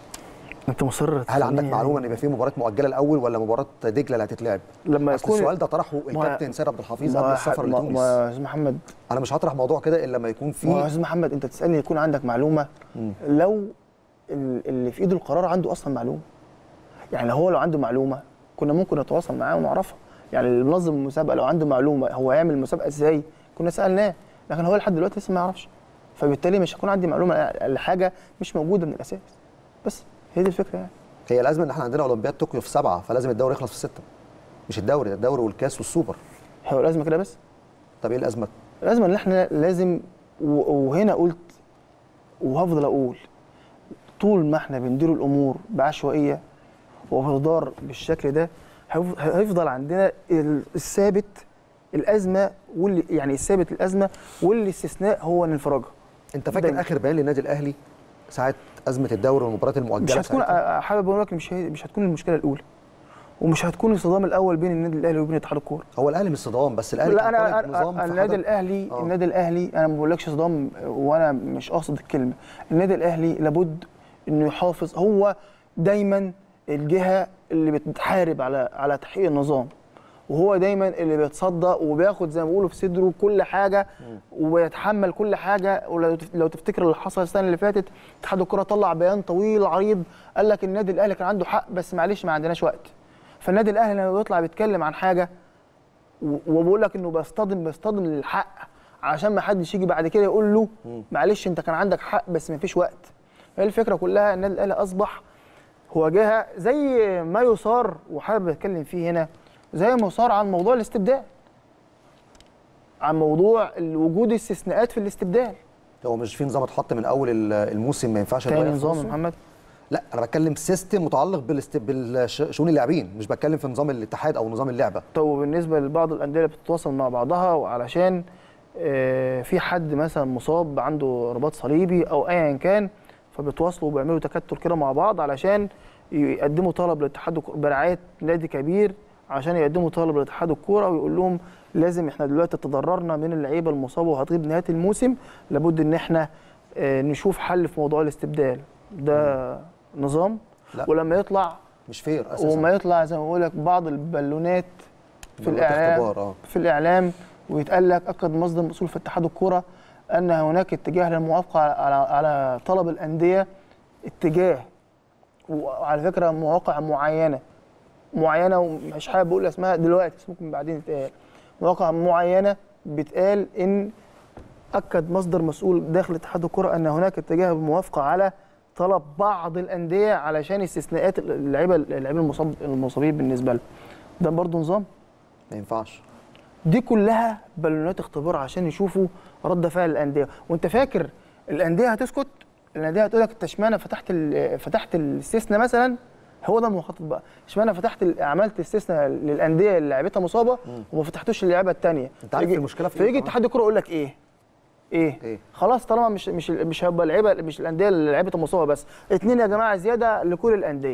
انت مصر هل عندك تخليني معلومه ان يبقى في مباراه مؤجله الاول ولا مباراه دجله اللي هتتلعب لما أصل يكون السؤال ده طرحه ما- الكابتن سيد عبد الحفيظ ما- قبل السفر ما- لتونس ما يا استاذ محمد انا مش هطرح موضوع كده الا لما يكون ما هو يا في استاذ محمد انت تسالني يكون عندك معلومه لو ال- اللي في ايده القرار عنده اصلا معلومه يعني هو لو عنده معلومه كنا ممكن نتواصل معاه ونعرفها يعني اللي منظم المسابقه لو عنده معلومه هو هيعمل المسابقه ازاي كنا سالناه لكن هو لحد دلوقتي لسه ما يعرفش فبالتالي مش هيكون عندي معلومه لحاجه مش موجوده من الاساس بس هي دي الفكره يعني هي الازمه ان احنا عندنا اولمبياد طوكيو في سبعه فلازم الدوري يخلص في سته مش الدوري ده الدوري والكاس والسوبر هو الازمه كده بس طب ايه الازمه؟ الازمه ان احنا لازم و- وهنا قلت وهفضل اقول طول ما احنا بندير الامور بعشوائيه وبهدار بالشكل ده هيف- هيفضل عندنا ال- الثابت الازمه واللي يعني الثابت الازمه والاستثناء هو الانفراجه انت فاكر دايما. اخر بيان للنادي الاهلي ساعه ازمه الدوري والمباريات المؤجله مش هتكون ساعتها؟ أ- حابب اقول لك مش هي- مش هتكون المشكله الاولى ومش هتكون الصدام الاول بين النادي الاهلي وبين اتحاد الكوره هو الاهلي مش صدام بس الاهلي لا كان انا طالب نظام أنا- في النادي حدث- الاهلي آه. النادي الاهلي انا ما بقولكش صدام وانا مش قاصد الكلمه النادي الاهلي لابد انه يحافظ هو دايما الجهه اللي بتحارب على على تحقيق النظام وهو دايما اللي بيتصدى وبياخد زي ما بيقولوا في صدره كل حاجه وبيتحمل كل حاجه ولو تف- لو تفتكر اللي حصل السنه اللي فاتت اتحاد الكره طلع بيان طويل عريض قال لك النادي الاهلي كان عنده حق بس معلش ما عندناش وقت فالنادي الاهلي لما بيطلع بيتكلم عن حاجه و- وبقول لك انه بيصطدم بيصطدم للحق عشان ما حدش يجي بعد كده يقول له معلش انت كان عندك حق بس ما فيش وقت هي الفكره كلها النادي الاهلي اصبح هو جهه زي ما يصار وحابب اتكلم فيه هنا زي ما يصار عن موضوع الاستبدال عن موضوع وجود استثناءات في الاستبدال هو مش في نظام اتحط من اول ال- الموسم ما ينفعش تاني يتغير في نظام يا نصه؟ محمد لا انا بتكلم سيستم متعلق بالاست... بالشؤون اللاعبين مش بتكلم في نظام الاتحاد او نظام اللعبه طب وبالنسبه لبعض الانديه اللي بتتواصل مع بعضها وعلشان آه، في حد مثلا مصاب عنده رباط صليبي او ايا كان فبيتواصلوا وبيعملوا تكتل كده مع بعض علشان يقدموا طلب لاتحاد الكو- برعايه نادي كبير عشان يقدموا طلب لاتحاد الكوره ويقول لهم لازم احنا دلوقتي تضررنا من اللعيبه المصابه وهتغيب نهايه الموسم لابد ان احنا آه، نشوف حل في موضوع الاستبدال ده نظام لا. ولما يطلع مش فير اساسا وما يطلع زي ما بقول لك بعض البالونات في بلغة الاعلام اختبار، آه. في الاعلام ويتقال لك اكد مصدر مسؤول في اتحاد الكره ان هناك اتجاه للموافقه على على طلب الانديه اتجاه وعلى فكره مواقع معينه معينه ومش حابب اقول اسمها دلوقتي بس ممكن بعدين تتقال مواقع معينه بتقال ان اكد مصدر مسؤول داخل اتحاد الكره ان هناك اتجاه بالموافقه على طلب بعض الانديه علشان استثناءات اللعيبه اللعيبه المصاب المصابين بالنسبه لهم ده برضه نظام ما ينفعش دي كلها بالونات اختبار عشان يشوفوا رد فعل الانديه وانت فاكر الانديه هتسكت الانديه هتقول لك انت اشمعنى فتحت ال- فتحت الاستثناء مثلا هو ده المخطط بقى اشمعنى فتحت ال- عملت استثناء للانديه اللي لعيبتها مصابه وما فتحتوش للعيبه الثانيه انت عارف المشكلة في ايه فيجي كمان؟ اتحاد الكوره يقول لك ايه ايه, إيه؟ خلاص طالما مش مش مش هيبقى لعيبه مش الانديه اللي لعيبتها مصابه بس اتنين يا جماعه زياده لكل الانديه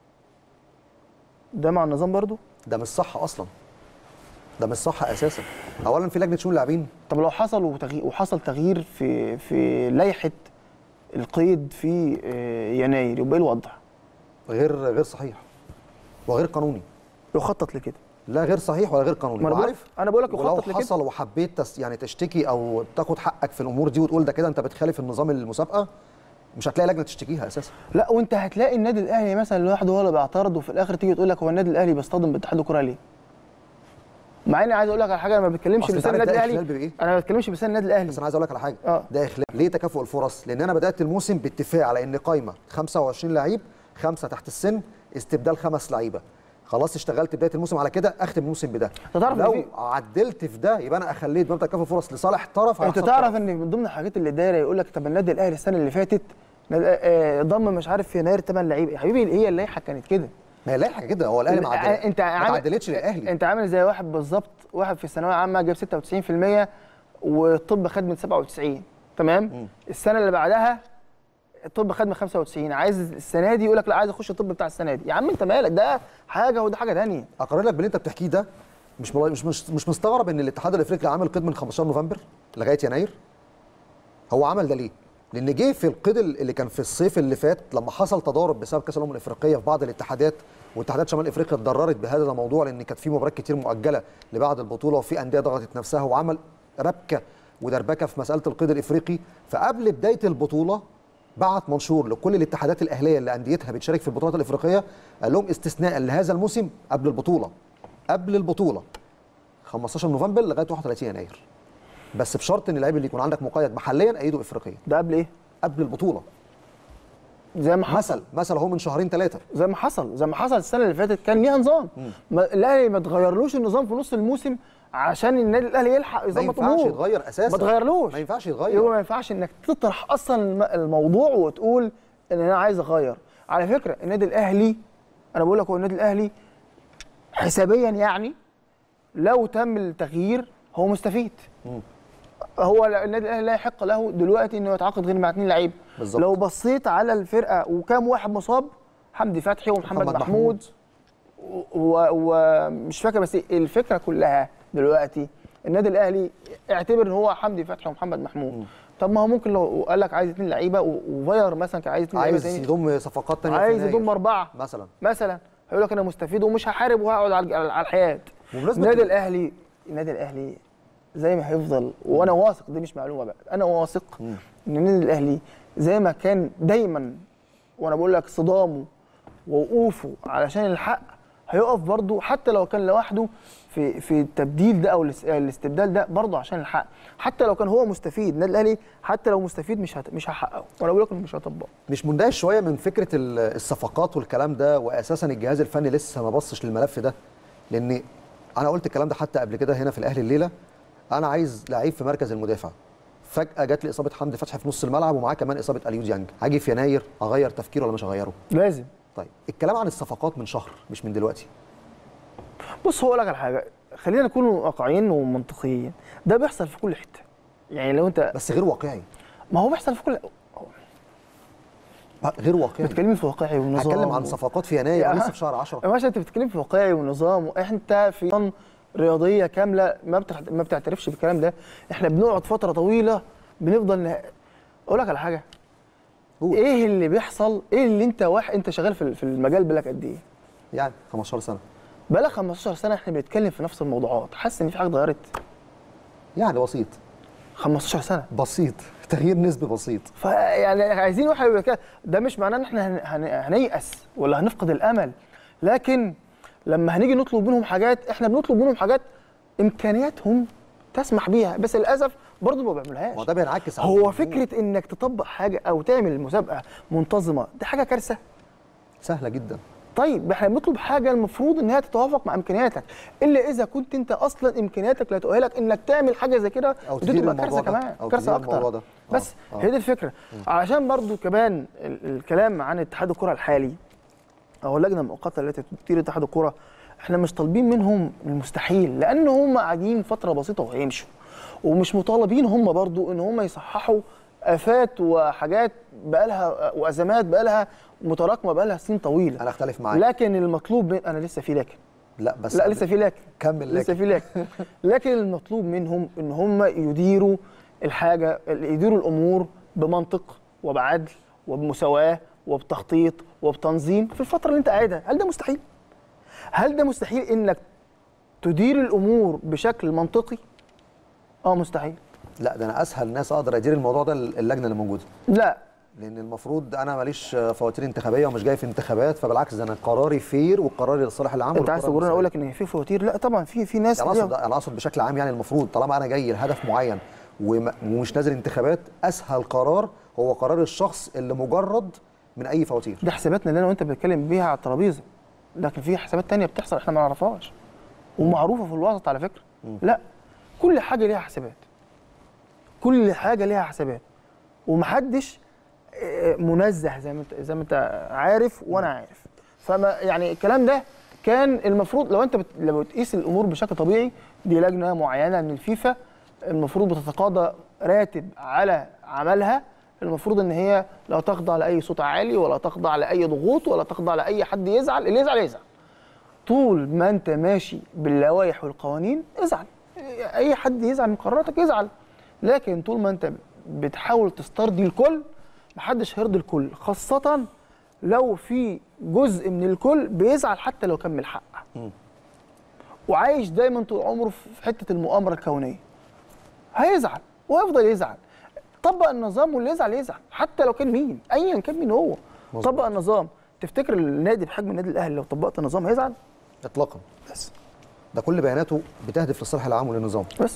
ده مع النظام برضو ده مش صح اصلا ده مش صح اساسا اولا في لجنه شؤون اللاعبين طب لو حصل وتغيير وحصل تغيير في في لائحه القيد في آه، يناير يبقى ايه الوضع؟ غير غير صحيح وغير قانوني يخطط لكده لا غير صحيح ولا غير قانوني ما أنا بقول- وعارف أنا بقول لك ولو يخطط لكده. حصل وحبيت تس يعني تشتكي او تاخد حقك في الامور دي وتقول ده كده انت بتخالف النظام المسابقه مش هتلاقي لجنه تشتكيها اساسا لا وانت هتلاقي النادي الاهلي مثلا لوحده هو اللي بيعترض وفي الاخر تيجي تقول لك هو النادي الاهلي بيصطدم باتحاد الكوره ليه؟ مع اني عايز اقول لك على حاجه انا ما بتكلمش أصل أنت بلسان عارف النادي ده الاهلي إخلال بإيه؟ انا ما بتكلمش بلسان النادي الاهلي بس انا عايز اقول لك على حاجه آه. ده اخلاق ليه تكافؤ الفرص لان انا بدات الموسم باتفاق على ان قايمه 25 لعيب خمسه تحت السن استبدال خمس لعيبه خلاص اشتغلت بدايه الموسم على كده اختم الموسم بده أنت تعرف إن لو في- عدلت في ده يبقى انا اخليت مبدا تكافؤ الفرص لصالح طرف انت هيخسر تعرف طرف. ان من ضمن الحاجات اللي دايره يقول لك طب النادي الاهلي السنه اللي فاتت نادي- آه، ضم مش عارف في يناير 8 لعيبه يا حبيبي هي اللائحه كانت كده ما هي لائحه كده هو الاهلي ما عدل- انت ما عامل- تعدلتش للاهلي انت عامل زي واحد بالظبط واحد في الثانويه العامه جاب 96% والطب خد من 97 تمام السنه اللي بعدها الطب خد من 95 عايز السنه دي يقول لك لا عايز اخش الطب بتاع السنه دي يا عم انت مالك ده حاجه وده حاجه ثانيه اقرر لك باللي انت بتحكيه ده مش ملا- مش مش, مش مستغرب ان الاتحاد الافريقي عامل قيد من 15 نوفمبر لغايه يناير هو عمل ده ليه؟ لان جه في القيد اللي كان في الصيف اللي فات لما حصل تضارب بسبب كاس الامم الافريقيه في بعض الاتحادات واتحادات شمال افريقيا اتضررت بهذا الموضوع لان كانت في مباريات كتير مؤجله لبعد البطوله وفي انديه ضغطت نفسها وعمل ربكه ودربكه في مساله القيد الافريقي فقبل بدايه البطوله بعت منشور لكل الاتحادات الاهليه اللي انديتها بتشارك في البطولات الافريقيه قال لهم استثناء لهذا الموسم قبل البطوله قبل البطوله 15 نوفمبر لغايه 31 يناير بس بشرط ان اللعيب اللي يكون عندك مقيد محليا ايده افريقيا ده قبل ايه قبل البطوله زي ما حصل مثل مثل اهو من شهرين ثلاثه زي ما حصل زي ما حصل السنه اللي فاتت كان ليها نظام ما الاهلي ما تغيرلوش النظام في نص الموسم عشان النادي الاهلي يلحق ما يظبط ينفعش اموره يتغير اساسا ما تغيرلوش ما ينفعش يبقى يتغير ما ينفعش انك تطرح اصلا الم- الموضوع وتقول ان انا عايز اغير على فكره النادي الاهلي انا بقول لك هو النادي الاهلي حسابيا يعني لو تم التغيير هو مستفيد هو النادي الاهلي لا يحق له دلوقتي انه يتعاقد غير مع اثنين لعيبه بالظبط. لو بصيت على الفرقه وكام واحد مصاب حمدي فتحي ومحمد محمد محمود و- ومش فاكر بس الفكره كلها دلوقتي النادي الاهلي اعتبر ان هو حمدي فتحي ومحمد محمود طب ما هو ممكن لو قال لك عايز اثنين لعيبه و- وفاير مثلا كان عايز اثنين لعيبه عايز تاني يضم صفقات ثانيه عايز يضم اربعه مثلا مثلا هيقول لك انا مستفيد ومش هحارب وهقعد على على الحياه بمناسبة النادي ال- الاهلي النادي الاهلي زي ما هيفضل وانا واثق دي مش معلومه بقى انا واثق ان النادي الاهلي زي ما كان دايما وانا بقول لك صدامه ووقوفه علشان الحق هيقف برضه حتى لو كان لوحده في في التبديل ده او الاس- الاستبدال ده برضه عشان الحق حتى لو كان هو مستفيد النادي الاهلي حتى لو مستفيد مش هت... مش هحققه وانا بقول لك إنه مش هطبقه مش مندهش شويه من فكره ال- الصفقات والكلام ده واساسا الجهاز الفني لسه ما بصش للملف ده لان انا قلت الكلام ده حتى قبل كده هنا في الاهلي الليله انا عايز لعيب في مركز المدافع فجاه جات لي اصابه حمدي فتحي في نص الملعب ومعاه كمان اصابه اليو ديانج هاجي في يناير اغير تفكيره ولا مش هغيره لازم طيب الكلام عن الصفقات من شهر مش من دلوقتي بص هو اقول لك على حاجه خلينا نكون واقعيين ومنطقيين ده بيحصل في كل حته يعني لو انت بس غير واقعي ما هو بيحصل في كل غير واقعي بتتكلم في واقعي ونظام هتكلم عن و- صفقات في يناير يا- لسه في شهر 10 يا باشا انت بتتكلم في واقعي ونظام وانت في نظام رياضيه كامله ما بتح... ما بتعترفش بالكلام ده احنا بنقعد فتره طويله بنفضل نه... اقول لك على حاجه قول. ايه اللي بيحصل ايه اللي انت واحد انت شغال في في المجال بالك قد ايه يعني 15 سنه بقالك 15 سنه احنا بنتكلم في نفس الموضوعات حاسس ان في حاجه اتغيرت يعني بسيط 15 سنه بسيط تغيير نسبي بسيط فيعني عايزين واحد يبقى كده ده مش معناه ان احنا هن- هن- هنيأس ولا هنفقد الامل لكن لما هنيجي نطلب منهم حاجات احنا بنطلب منهم حاجات امكانياتهم تسمح بيها بس للاسف برضه ما بيعملوهاش ما ده بينعكس على هو الجمهور. فكره انك تطبق حاجه او تعمل مسابقه منتظمه دي حاجه كارثه سهله جدا طيب احنا بنطلب حاجه المفروض انها تتوافق مع امكانياتك الا اذا كنت انت اصلا امكانياتك لا تؤهلك انك تعمل حاجه زي كده أو ودي تدير تبقى الموضوع كارثه ده، كمان أو كارثه تدير الموضوع اكتر ده. بس آه، آه. هي دي الفكره علشان برضو كمان ال- الكلام عن اتحاد الكره الحالي او اللجنه المؤقته التي تدير اتحاد الكره احنا مش طالبين منهم المستحيل لان هم قاعدين فتره بسيطه وهيمشوا ومش مطالبين هم برضو ان هم يصححوا افات وحاجات بقالها وازمات بقالها متراكمه بقالها سنين طويله انا اختلف معاك لكن المطلوب من انا لسه في لكن لا بس لا لسه في لكن كمل لسه لكن في لكن لكن المطلوب منهم ان هم يديروا الحاجه يديروا الامور بمنطق وبعدل وبمساواه وبتخطيط وبتنظيم في الفتره اللي انت قاعدها هل ده مستحيل هل ده مستحيل انك تدير الامور بشكل منطقي اه مستحيل لا ده انا اسهل ناس اقدر ادير الموضوع ده اللجنه اللي موجوده لا لان المفروض انا ماليش فواتير انتخابيه ومش جاي في انتخابات فبالعكس ده انا قراري فير وقراري للصالح العام انت عايز والقرار تقول انا اقول المصري. لك ان في فواتير لا طبعا في في ناس يعني ليها- اقصد انا اقصد بشكل عام يعني المفروض طالما انا جاي لهدف معين وم- ومش نازل انتخابات اسهل قرار هو قرار الشخص اللي مجرد من اي فواتير دي حساباتنا اللي انا وانت بنتكلم بيها على الترابيزه لكن في حسابات تانية بتحصل احنا ما نعرفهاش ومعروفه في الوسط على فكره لا كل حاجه ليها حسابات كل حاجه ليها حسابات ومحدش آه، منزه زي ما انت زي ما انت عارف وانا عارف فما يعني الكلام ده كان المفروض لو انت بت... لو بتقيس الامور بشكل طبيعي دي لجنه معينه من الفيفا المفروض بتتقاضى راتب على عملها المفروض ان هي لا تخضع لاي صوت عالي ولا تخضع لاي ضغوط ولا تخضع لاي حد يزعل اللي يزعل يزعل طول ما انت ماشي باللوائح والقوانين ازعل اي حد يزعل من قراراتك يزعل لكن طول ما انت بتحاول تسترضي الكل محدش هيرضي الكل خاصة لو في جزء من الكل بيزعل حتى لو كان من الحق وعايش دايما طول عمره في حتة المؤامرة الكونية هيزعل وهيفضل يزعل طبق النظام واللي يزعل يزعل حتى لو كان مين ايا كان مين هو مظبوط. طبق النظام تفتكر النادي بحجم النادي الاهلي لو طبقت النظام هيزعل اطلاقا بس ده كل بياناته بتهدف للصالح العام وللنظام بس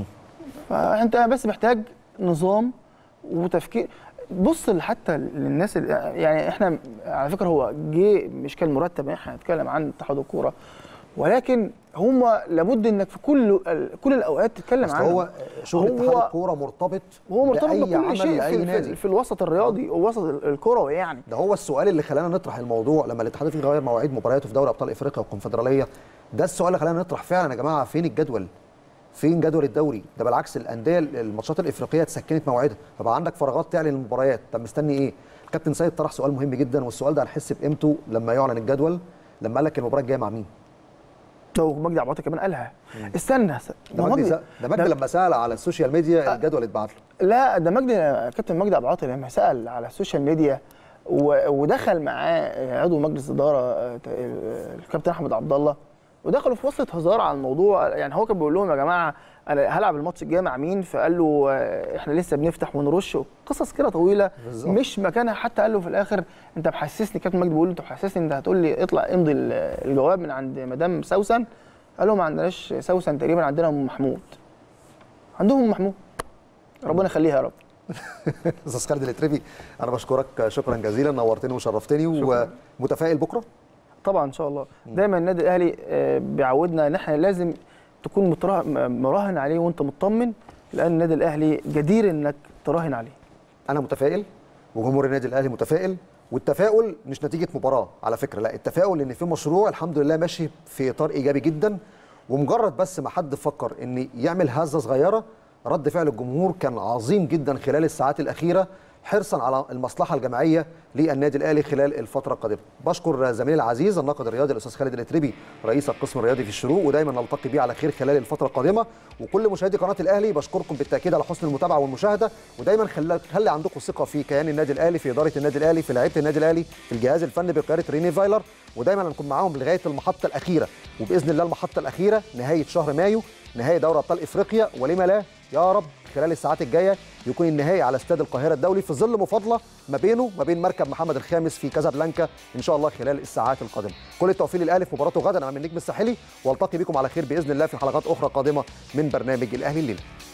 فانت بس محتاج نظام وتفكير بص حتى للناس اللي يعني احنا على فكره هو جه مش كان مرتب احنا هنتكلم عن اتحاد الكوره ولكن هم لابد انك في كل كل الاوقات تتكلم اصل عنه هو شغل اتحاد هو الكوره مرتبط هو مرتبط بأي بكل عمل شيء لأي في, نادي في, في الوسط الرياضي ووسط الكروي يعني ده هو السؤال اللي خلانا نطرح الموضوع لما الاتحاد الافريقي غير مواعيد مبارياته في دوري ابطال افريقيا والكونفدراليه ده السؤال اللي خلانا نطرح فعلا يا جماعه فين الجدول فين جدول الدوري ده بالعكس الانديه الماتشات الافريقيه اتسكنت مواعيدها فبقى عندك فراغات تعلن المباريات طب مستني ايه كابتن سيد طرح سؤال مهم جدا والسؤال ده هنحس بقيمته لما يعلن الجدول لما قال لك المباراه الجايه مع مين لو مجدي عبد العاطي كمان قالها استنى ده مجدي ده مجدي لما سال على السوشيال ميديا الجدول اتبعت له لا ده مجدي كابتن مجدي عبد العاطي لما سال على السوشيال ميديا و- ودخل معاه عضو مجلس اداره آه، آه، الكابتن احمد عبد الله ودخلوا في وسط هزار على الموضوع يعني هو كان بيقول لهم يا جماعه انا هلعب الماتش الجاي مع مين فقال له آه، احنا لسه بنفتح ونرش قصص كده طويله بالظبط. مش مكانها حتى قال له في الاخر انت محسسني كابتن مجدي بيقول له انت محسسني انت هتقول لي اطلع امضي ال- الجواب من عند مدام سوسن قال له ما عندناش سوسن تقريبا عندنا ام محمود عندهم ام محمود ربنا يخليها يا رب استاذ خالد الاتربي انا بشكرك شكرا جزيلا نورتني وشرفتني ومتفائل بكره طبعا ان شاء الله دايما النادي الاهلي آه، بيعودنا ان احنا لازم تكون مترا- م- مراهن عليه وانت مطمن لان النادي الاهلي جدير انك تراهن عليه انا متفائل وجمهور النادي الاهلي متفائل والتفاؤل مش نتيجه مباراه على فكره لا التفاؤل ان في مشروع الحمد لله ماشي في اطار ايجابي جدا ومجرد بس ما حد فكر ان يعمل هزه صغيره رد فعل الجمهور كان عظيم جدا خلال الساعات الاخيره حرصا على المصلحه الجماعيه للنادي الاهلي خلال الفتره القادمه بشكر زميلي العزيز الناقد الرياضي الاستاذ خالد الاتربي رئيس القسم الرياضي في الشروق ودايما نلتقي بيه على خير خلال الفتره القادمه وكل مشاهدي قناه الاهلي بشكركم بالتاكيد على حسن المتابعه والمشاهده ودايما خلي خلي عندكم ثقه في كيان النادي الاهلي في اداره النادي الاهلي في لعيبه النادي الاهلي في الجهاز الفني بقياده ريني فايلر ودايما هنكون معاهم لغايه المحطه الاخيره وباذن الله المحطه الاخيره نهايه شهر مايو نهايه دوري ابطال افريقيا ولما لا يا رب خلال الساعات الجايه يكون النهائي على استاد القاهره الدولي في ظل مفاضله ما بينه وما بين مركب محمد الخامس في كازابلانكا ان شاء الله خلال الساعات القادمه كل التوفيق للاهلي في مباراته غدا امام النجم الساحلي والتقي بكم على خير باذن الله في حلقات اخرى قادمه من برنامج الاهلي الليله